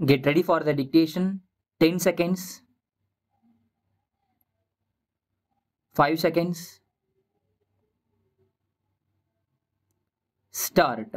Get ready for the dictation. 10 seconds. 5 seconds. Start.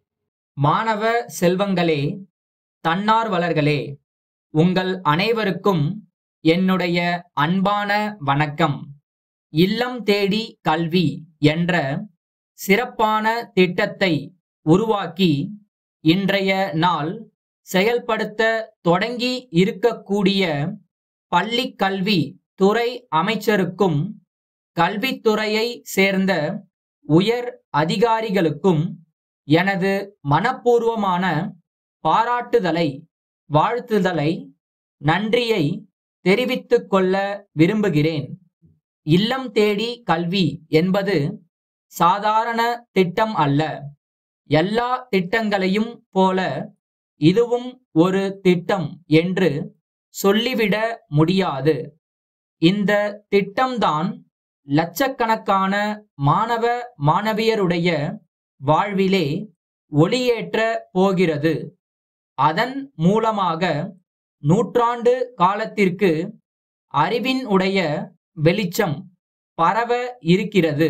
மாணவ செல்வங்களே தன்னார்வலர்களே உங்கள் அனைவருக்கும் என்னுடைய அன்பான வணக்கம் இல்லம் தேடி கல்வி என்ற சிறப்பான திட்டத்தை உருவாக்கி இன்றைய நாள் செயல்படுத்த தொடங்கி இருக்கக்கூடிய பள்ளி கல்வி துறை அமைச்சருக்கும் கல்வித்துறையை சேர்ந்த உயர் அதிகாரிகளுக்கும் எனது மனப்பூர்வமான பாராட்டுதலை வாழ்த்துதலை நன்றியை தெரிவித்துக் கொள்ள விரும்புகிறேன் இல்லம் தேடி கல்வி என்பது சாதாரண திட்டம் அல்ல எல்லா திட்டங்களையும் போல இதுவும் ஒரு திட்டம் என்று சொல்லிவிட முடியாது இந்த திட்டம்தான் லட்சக்கணக்கான மாணவ மாணவியருடைய வாழ்விலே ஒளியேற்ற போகிறது அதன் மூலமாக நூற்றாண்டு காலத்திற்கு அறிவின் உடைய வெளிச்சம் பரவ இருக்கிறது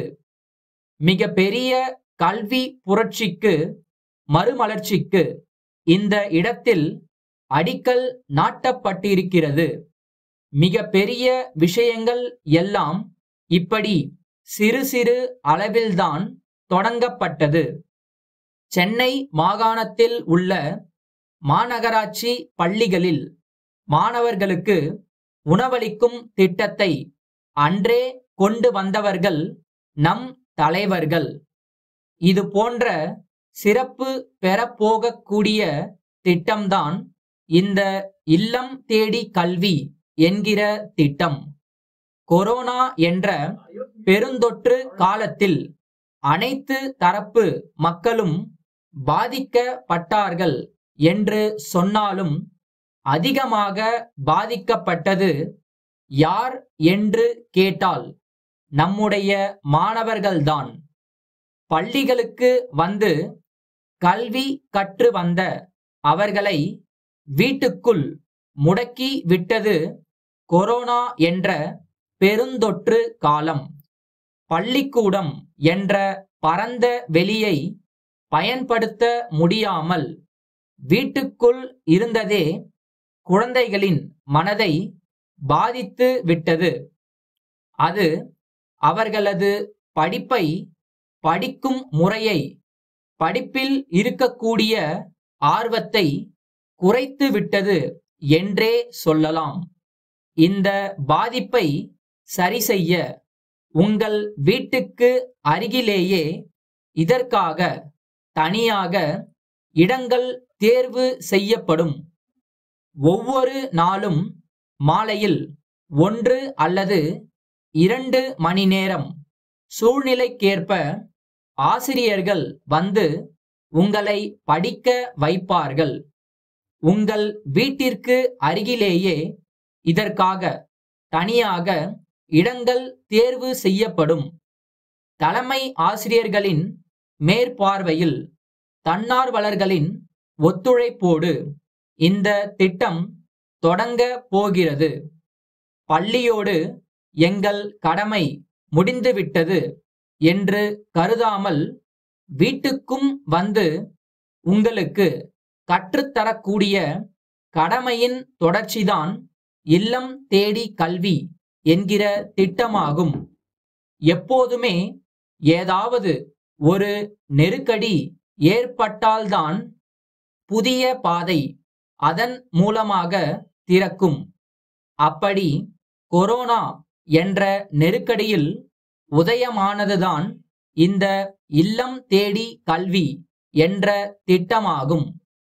மிக பெரிய கல்வி புரட்சிக்கு மறுமலர்ச்சிக்கு இந்த இடத்தில் அடிக்கல் நாட்டப்பட்டிருக்கிறது மிக பெரிய விஷயங்கள் எல்லாம் இப்படி சிறு சிறு அளவில்தான் தொடங்கப்பட்டது சென்னை மாகாணத்தில் உள்ள மாநகராட்சி பள்ளிகளில் மாணவர்களுக்கு உணவளிக்கும் திட்டத்தை அன்றே கொண்டு வந்தவர்கள் நம் தலைவர்கள் இது போன்ற சிறப்பு பெறப்போகக்கூடிய திட்டம்தான் இந்த இல்லம் தேடி கல்வி என்கிற திட்டம் கொரோனா என்ற பெருந்தொற்று காலத்தில் அனைத்து தரப்பு மக்களும் பாதிக்கப்பட்டார்கள் என்று சொன்னாலும் அதிகமாக பாதிக்கப்பட்டது யார் என்று கேட்டால் நம்முடைய மாணவர்கள்தான் பள்ளிகளுக்கு வந்து கல்வி கற்று வந்த அவர்களை வீட்டுக்குள் முடக்கி விட்டது கொரோனா என்ற பெருந்தொற்று காலம் பள்ளிக்கூடம் என்ற பரந்த வெளியை பயன்படுத்த முடியாமல் வீட்டுக்குள் இருந்ததே குழந்தைகளின் மனதை பாதித்து விட்டது அது அவர்களது படிப்பை படிக்கும் முறையை படிப்பில் இருக்கக்கூடிய ஆர்வத்தை குறைத்து விட்டது என்றே சொல்லலாம் இந்த பாதிப்பை சரி செய்ய உங்கள் வீட்டுக்கு அருகிலேயே இதற்காக தனியாக இடங்கள் தேர்வு செய்யப்படும் ஒவ்வொரு நாளும் மாலையில் ஒன்று அல்லது இரண்டு மணி நேரம் சூழ்நிலைக்கேற்ப ஆசிரியர்கள் வந்து உங்களை படிக்க வைப்பார்கள் உங்கள் வீட்டிற்கு அருகிலேயே இதற்காக தனியாக இடங்கள் தேர்வு செய்யப்படும் தலைமை ஆசிரியர்களின் மேற்பார்வையில் தன்னார்வலர்களின் ஒத்துழைப்போடு இந்த திட்டம் தொடங்க போகிறது பள்ளியோடு எங்கள் கடமை முடிந்துவிட்டது என்று கருதாமல் வீட்டுக்கும் வந்து உங்களுக்கு கற்றுத்தரக்கூடிய கடமையின் தொடர்ச்சிதான் இல்லம் தேடி கல்வி என்கிற திட்டமாகும் எப்போதுமே ஏதாவது ஒரு நெருக்கடி ஏற்பட்டால்தான் புதிய பாதை அதன் மூலமாக திறக்கும் அப்படி கொரோனா என்ற நெருக்கடியில் உதயமானதுதான் இந்த இல்லம் தேடி கல்வி என்ற திட்டமாகும்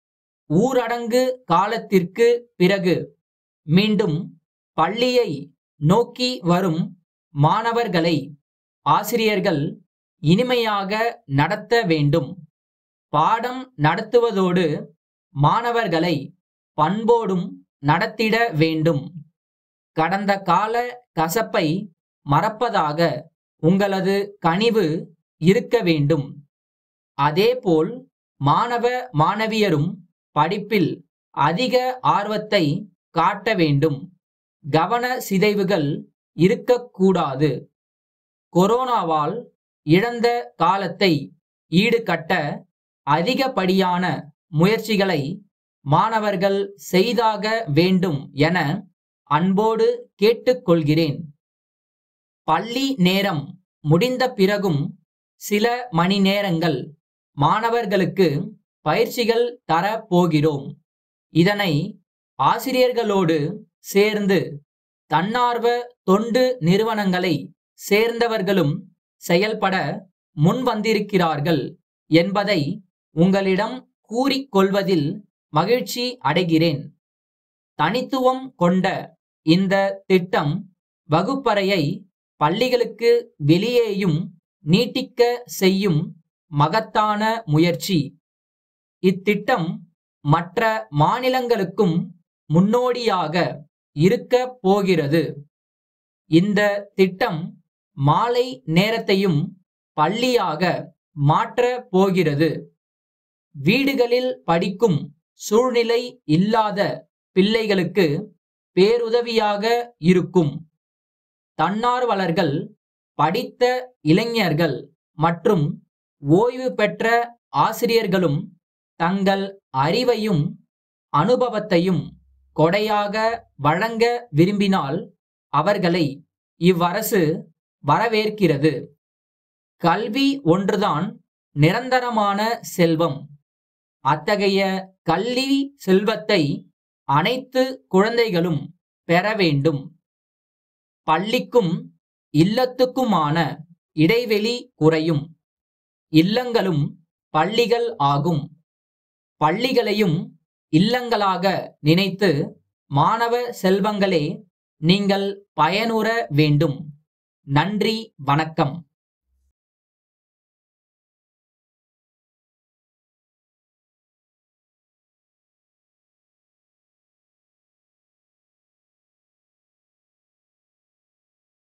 ஊரடங்கு காலத்திற்கு பிறகு மீண்டும் பள்ளியை நோக்கி வரும் மாணவர்களை ஆசிரியர்கள் இனிமையாக நடத்த வேண்டும் பாடம் நடத்துவதோடு மாணவர்களை பண்போடும் நடத்திட வேண்டும் கடந்த கால கசப்பை மறப்பதாக உங்களது கனிவு இருக்க வேண்டும் அதேபோல் மாணவ மாணவியரும் படிப்பில் அதிக ஆர்வத்தை காட்ட வேண்டும் கவன சிதைவுகள் இருக்கக்கூடாது கொரோனாவால் இழந்த காலத்தை ஈடுகட்ட அதிகப்படியான முயற்சிகளை மாணவர்கள் செய்தாக வேண்டும் என அன்போடு கேட்டுக்கொள்கிறேன் பள்ளி நேரம் முடிந்த பிறகும் சில மணி நேரங்கள் மாணவர்களுக்கு பயிற்சிகள் தர போகிறோம் இதனை ஆசிரியர்களோடு சேர்ந்து தன்னார்வ தொண்டு நிறுவனங்களை சேர்ந்தவர்களும் செயல்பட முன்வந்திருக்கிறார்கள் என்பதை உங்களிடம் கூறிக்கொள்வதில் மகிழ்ச்சி அடைகிறேன் தனித்துவம் கொண்ட இந்த திட்டம் வகுப்பறையை பள்ளிகளுக்கு வெளியேயும் நீட்டிக்க செய்யும் மகத்தான முயற்சி இத்திட்டம் மற்ற மாநிலங்களுக்கும் முன்னோடியாக இருக்க போகிறது இந்த திட்டம் மாலை நேரத்தையும் பள்ளியாக மாற்ற போகிறது வீடுகளில் படிக்கும் சூழ்நிலை இல்லாத பிள்ளைகளுக்கு பேருதவியாக இருக்கும் தன்னார்வலர்கள் படித்த இளைஞர்கள் மற்றும் ஓய்வு பெற்ற ஆசிரியர்களும் தங்கள் அறிவையும் அனுபவத்தையும் கொடையாக வழங்க விரும்பினால் அவர்களை இவ்வரசு வரவேற்கிறது கல்வி ஒன்றுதான் நிரந்தரமான செல்வம் அத்தகைய கல்வி செல்வத்தை அனைத்து குழந்தைகளும் பெற வேண்டும் பள்ளிக்கும் இல்லத்துக்குமான இடைவெளி குறையும் இல்லங்களும் பள்ளிகள் ஆகும் பள்ளிகளையும் இல்லங்களாக நினைத்து மாணவ செல்வங்களே நீங்கள் பயனுற வேண்டும் நன்றி வணக்கம்